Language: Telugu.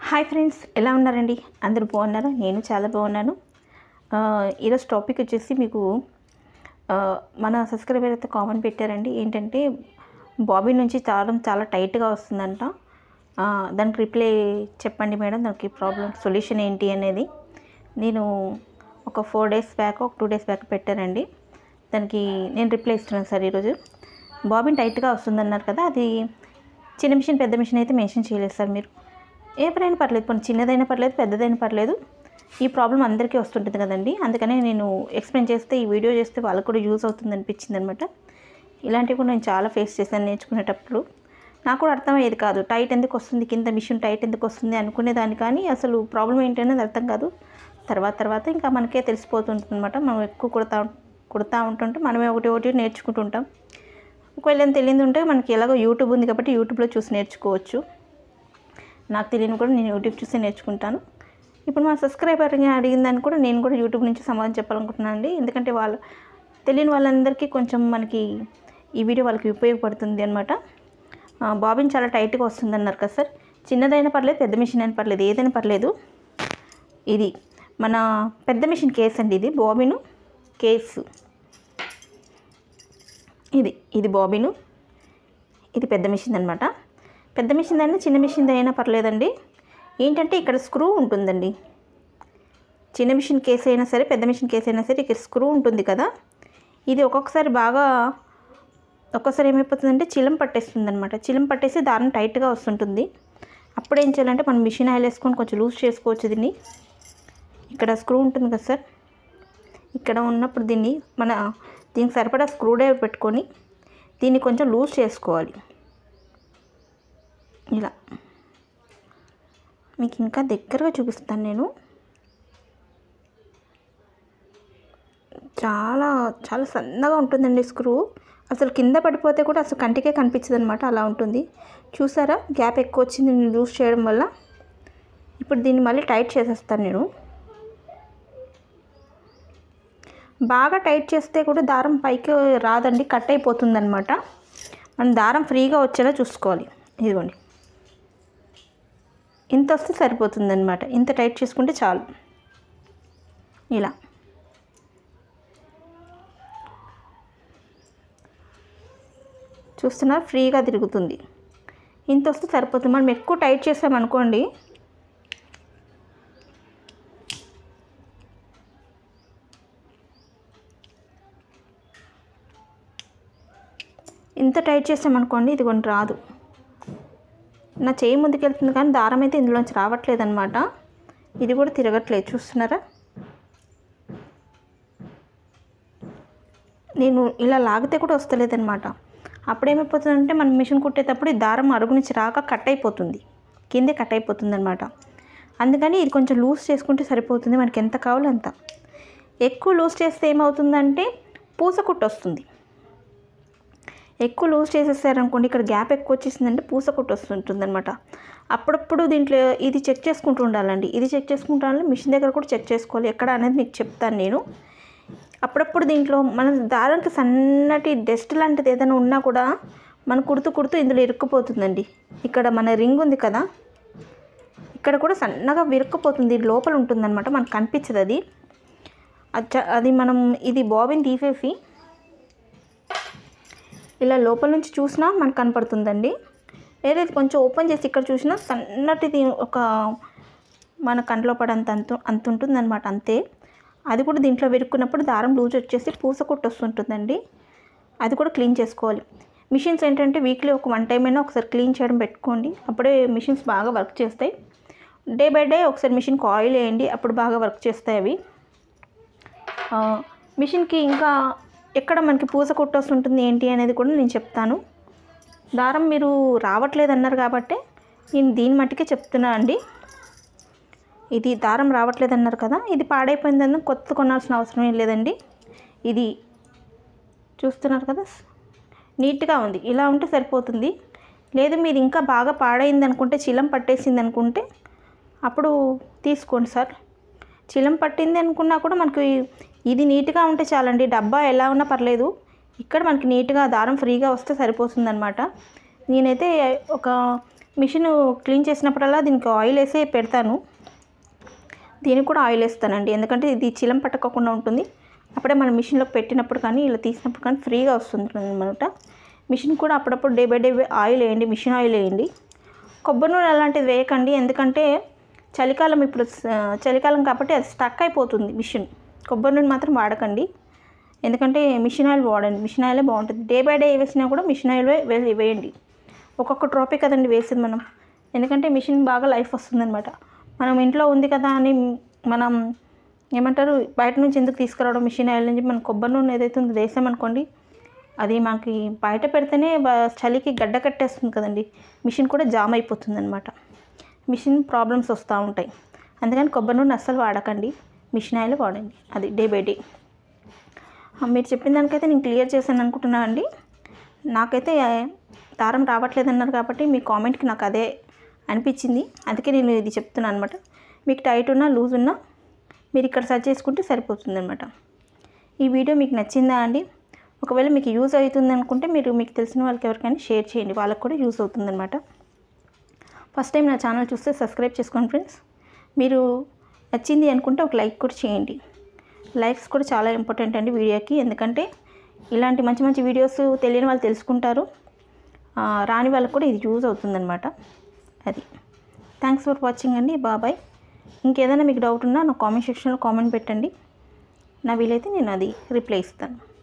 హాయ్ ఫ్రెండ్స్ ఎలా ఉన్నారండి అందరూ బాగున్నారా నేను చాలా బాగున్నాను ఆ, ఈరోజు టాపిక్ వచ్చేసి మీకు ఆ, మన సబ్స్క్రైబర్ అయితే కామెంట్ పెట్టారండి ఏంటంటే బాబీ నుంచి దారం చాలా టైట్గా వస్తుందంట ఆ, దానికి రిప్లై చెప్పండి మేడం దానికి ప్రాబ్లం సొల్యూషన్ ఏంటి అనేది నేను ఒక ఫోర్ డేస్ బ్యాక్ ఒక టూ డేస్ బ్యాక్ పెట్టానండి దానికి నేను రిప్లై ఇస్తున్నాను సార్ ఈరోజు బాబిన్ టైట్గా వస్తుందన్నారు కదా అది చిన్న మిషన్ పెద్ద మిషన్ అయితే మెన్షన్ చేయలేదు సార్ మీరు ఎప్పుడైనా పర్లేదు పోనీ చిన్నదైనా పర్లేదు పెద్దదైనా పర్లేదు ఈ ప్రాబ్లం అందరికీ వస్తుంటుంది కదండి అందుకనే నేను ఎక్స్ప్లెయిన్ చేస్తే ఈ వీడియో చేస్తే వాళ్ళకు కూడా యూజ్ అవుతుంది అనిపించింది అనమాట ఇలాంటివి కూడా నేను చాలా ఫేస్ చేశాను నేర్చుకునేటప్పుడు నాకు కూడా అర్థమయ్యేది కాదు టైట్ ఎందుకు వస్తుంది కింద మిషన్ టైట్ ఎందుకు వస్తుంది అనుకునేదాన్ని కానీ అసలు ప్రాబ్లం ఏంటనేది అర్థం కాదు తర్వాత తర్వాత ఇంకా మనకే తెలిసిపోతుంటుంది అనమాట మనం ఎక్కువ కుడతా కుడతా ఉంటుంటే మనమే ఒకటి ఒకటి నేర్చుకుంటుంటాం ఒకవేళ ఏం తెలియదు ఉంటే మనకి ఎలాగో యూట్యూబ్ ఉంది కాబట్టి యూట్యూబ్లో చూసి నేర్చుకోవచ్చు నాకు తెలియని కూడా నేను యూట్యూబ్ చూసి నేర్చుకుంటాను ఇప్పుడు మా సబ్స్క్రైబర్ అడిగిన దాన్ని కూడా నేను కూడా యూట్యూబ్ నుంచి సమాధానం చెప్పాలనుకుంటున్నాను అండి ఎందుకంటే వాళ్ళు తెలియని వాళ్ళందరికీ కొంచెం మనకి ఈ వీడియో వాళ్ళకి ఉపయోగపడుతుంది అనమాట బాబిన్ చాలా టైట్గా వస్తుంది అన్నారు కదా సార్ చిన్నదైనా పర్లేదు పెద్ద మిషన్ అయినా పర్లేదు ఏదైనా పర్లేదు ఇది మన పెద్ద మిషన్ కేస్ అండి ఇది బాబిను కేసు ఇది ఇది బాబిను ఇది పెద్ద మిషన్ అనమాట పెద్ద మిషన్ అయినా చిన్న మిషన్ అయినా పర్లేదండి ఏంటంటే ఇక్కడ స్క్రూ ఉంటుందండి చిన్న మిషన్ కేసు అయినా సరే పెద్ద మిషన్ కేసు అయినా సరే ఇక్కడ స్క్రూ ఉంటుంది కదా ఇది ఒక్కొక్కసారి బాగా ఒక్కోసారి ఏమైపోతుందంటే చిలం పట్టేస్తుంది అనమాట చిలం పట్టేసి దారం టైట్గా వస్తుంటుంది అప్పుడు ఏం చేయాలంటే మనం మిషన్ ఆయిల్ వేసుకొని కొంచెం లూజ్ చేసుకోవచ్చు దీన్ని ఇక్కడ స్క్రూ ఉంటుంది కదా సార్ ఇక్కడ ఉన్నప్పుడు దీన్ని మన దీనికి సరిపడా స్క్రూ డ్రైవర్ పెట్టుకొని దీన్ని కొంచెం లూజ్ చేసుకోవాలి ఇలా మీకు ఇంకా దగ్గరగా చూపిస్తాను నేను చాలా చాలా సన్నగా ఉంటుందండి స్క్రూ అసలు కింద పడిపోతే కూడా అసలు కంటికే కనిపించదు అనమాట అలా ఉంటుంది చూసారా గ్యాప్ ఎక్కువ వచ్చింది నేను లూజ్ చేయడం వల్ల ఇప్పుడు దీన్ని మళ్ళీ టైట్ చేసేస్తాను నేను బాగా టైట్ చేస్తే కూడా దారం పైకి రాదండి కట్ అయిపోతుంది అనమాట మనం దారం ఫ్రీగా వచ్చేలా చూసుకోవాలి ఇదిగోండి ఇంత వస్తే సరిపోతుంది అనమాట ఇంత టైట్ చేసుకుంటే చాలు ఇలా చూస్తున్నారు ఫ్రీగా తిరుగుతుంది ఇంత వస్తే సరిపోతుంది మనం ఎక్కువ టైట్ చేసామనుకోండి ఇంత టైట్ చేసామనుకోండి ఇది కొన్ని రాదు నా చేయి ముందుకెళ్తుంది కానీ దారం అయితే ఇందులోంచి రావట్లేదు అనమాట ఇది కూడా తిరగట్లేదు చూస్తున్నారా నేను ఇలా లాగితే కూడా వస్తలేదన్నమాట అప్పుడేమైపోతుందంటే మనం మిషన్ కుట్టేటప్పుడు ఈ దారం అడుగు నుంచి రాక కట్ అయిపోతుంది కిందే కట్ అయిపోతుంది అనమాట అందుకని ఇది కొంచెం లూజ్ చేసుకుంటే సరిపోతుంది మనకి ఎంత కావాలో అంత ఎక్కువ లూజ్ చేస్తే ఏమవుతుందంటే పూస కుట్టు వస్తుంది ఎక్కువ లూజ్ చేసేసారనుకోండి ఇక్కడ గ్యాప్ ఎక్కువ వచ్చేసిందంటే పూస కుట్టు వస్తుంటుంది అనమాట అప్పుడప్పుడు దీంట్లో ఇది చెక్ చేసుకుంటూ ఉండాలండి ఇది చెక్ చేసుకుంటూ ఉండాలి మిషన్ దగ్గర కూడా చెక్ చేసుకోవాలి ఎక్కడ అనేది మీకు చెప్తాను నేను అప్పుడప్పుడు దీంట్లో మన దారానికి సన్నటి డస్ట్ లాంటిది ఏదైనా ఉన్నా కూడా మనం కుడుతూ కుడుతూ ఇందులో ఇరుక్కుపోతుందండి ఇక్కడ మన రింగ్ ఉంది కదా ఇక్కడ కూడా సన్నగా విరుక్కుపోతుంది లోపల ఉంటుందన్నమాట మనకు కనిపించదు అది అది చ- అది మనం ఇది బాబిన్ తీసేసి ఇలా లోపల నుంచి చూసినా మనకు కనపడుతుందండి ఏదైతే కొంచెం ఓపెన్ చేసి ఇక్కడ చూసినా సన్నటిది ఒక మన కంట్లో పడంత అంత అంత ఉంటుందన్నమాట అంతే అది కూడా దీంట్లో విరుక్కున్నప్పుడు దారం లూజ్ వచ్చేసి పూస కొట్టు వస్తుంటుందండి అది కూడా క్లీన్ చేసుకోవాలి మిషన్స్ ఏంటంటే వీక్లీ ఒక వన్ టైం అయినా ఒకసారి క్లీన్ చేయడం పెట్టుకోండి అప్పుడే మిషన్స్ బాగా వర్క్ చేస్తాయి డే బై డే ఒకసారి మిషన్కి ఆయిల్ వేయండి అప్పుడు బాగా వర్క్ చేస్తాయి అవి ఆ, మిషన్కి ఇంకా ఎక్కడ మనకి పూస కొట్టొస్తు ఉంటుంది ఏంటి అనేది కూడా నేను చెప్తాను దారం మీరు రావట్లేదు అన్నారు కాబట్టి నేను దీని మట్టుకే చెప్తున్నా అండి ఇది దారం రావట్లేదు అన్నారు కదా ఇది పాడైపోయిందని కొత్త కొనాల్సిన అవసరం ఏం లేదండి ఇది చూస్తున్నారు కదా నీట్గా ఉంది ఇలా ఉంటే సరిపోతుంది లేదు మీరు ఇంకా బాగా పాడైంది అనుకుంటే చిలం పట్టేసింది అనుకుంటే అప్పుడు తీసుకోండి సార్ చిలం పట్టింది అనుకున్నా కూడా మనకి ఇది నీట్గా ఉంటే చాలండి డబ్బా ఎలా ఉన్నా పర్లేదు ఇక్కడ మనకి నీట్గా దారం ఫ్రీగా వస్తే సరిపోతుంది అనమాట నేనైతే ఒక మిషన్ క్లీన్ చేసినప్పుడల్లా దీనికి ఆయిల్ వేసి పెడతాను దీనికి కూడా ఆయిల్ వేస్తానండి ఎందుకంటే ఇది చిలం పట్టకోకుండా ఉంటుంది అప్పుడే మనం మిషన్లో పెట్టినప్పుడు కానీ ఇలా తీసినప్పుడు కానీ ఫ్రీగా వస్తుంది అనమాట మిషన్ కూడా అప్పుడప్పుడు డే బై డే ఆయిల్ వేయండి మిషన్ ఆయిల్ వేయండి కొబ్బరి నూనె అలాంటిది వేయకండి ఎందుకంటే చలికాలం ఇప్పుడు స- చలికాలం కాబట్టి అది స్టక్ అయిపోతుంది మిషన్ కొబ్బరి నూనె మాత్రం వాడకండి ఎందుకంటే మిషన్ ఆయిల్ వాడండి మిషన్ ఆయిలే బాగుంటుంది డే బై డే వేసినా కూడా మిషన్ ఆయిల్ వే వేయండి ఒక్కొక్క ట్రాఫిక్ కదండి వేసేది మనం ఎందుకంటే మిషన్ బాగా లైఫ్ వస్తుందన్నమాట మనం ఇంట్లో ఉంది కదా అని మనం ఏమంటారు బయట నుంచి ఎందుకు తీసుకురావడం మిషన్ ఆయిల్ నుంచి మనం కొబ్బరి నూనె ఏదైతే ఉందో వేసామనుకోండి అది మనకి బయట పెడితేనే బ- చలికి గడ్డ కట్టేస్తుంది కదండి మిషన్ కూడా జామ్ అయిపోతుంది అనమాట మిషన్ ప్రాబ్లమ్స్ వస్తూ ఉంటాయి అందుకని కొబ్బరి నూనె అస్సలు వాడకండి మిషన్ ఆయిల్ వాడండి అది డే బై డే మీరు చెప్పిన దానికైతే నేను క్లియర్ చేశాను అనుకుంటున్నాను అండి నాకైతే దారం రావట్లేదు అన్నారు కాబట్టి మీ కామెంట్కి నాకు అదే అనిపించింది అందుకే నేను ఇది చెప్తున్నాను అనమాట మీకు టైట్ ఉన్నా లూజ్ ఉన్నా మీరు ఇక్కడ సెర్చ్ చేసుకుంటే సరిపోతుంది అనమాట ఈ వీడియో మీకు నచ్చిందా అండి ఒకవేళ మీకు యూజ్ అవుతుంది అనుకుంటే మీరు మీకు తెలిసిన వాళ్ళకి ఎవరికైనా షేర్ చేయండి వాళ్ళకి కూడా యూజ్ అవుతుంది అనమాట ఫస్ట్ టైం నా ఛానల్ చూస్తే సబ్స్క్రైబ్ చేసుకోండి ఫ్రెండ్స్ మీరు నచ్చింది అనుకుంటే ఒక లైక్ కూడా చేయండి లైక్స్ కూడా చాలా ఇంపార్టెంట్ అండి వీడియోకి ఎందుకంటే ఇలాంటి మంచి మంచి వీడియోస్ తెలియని వాళ్ళు తెలుసుకుంటారు ఆ, రాని వాళ్ళకి కూడా ఇది యూజ్ అవుతుందన్నమాట అది థ్యాంక్స్ ఫర్ వాచింగ్ అండి బాబాయ్ ఇంకేదైనా మీకు డౌట్ ఉన్నా నా కామెంట్ సెక్షన్లో కామెంట్ పెట్టండి నా వీలైతే నేను అది రిప్లై ఇస్తాను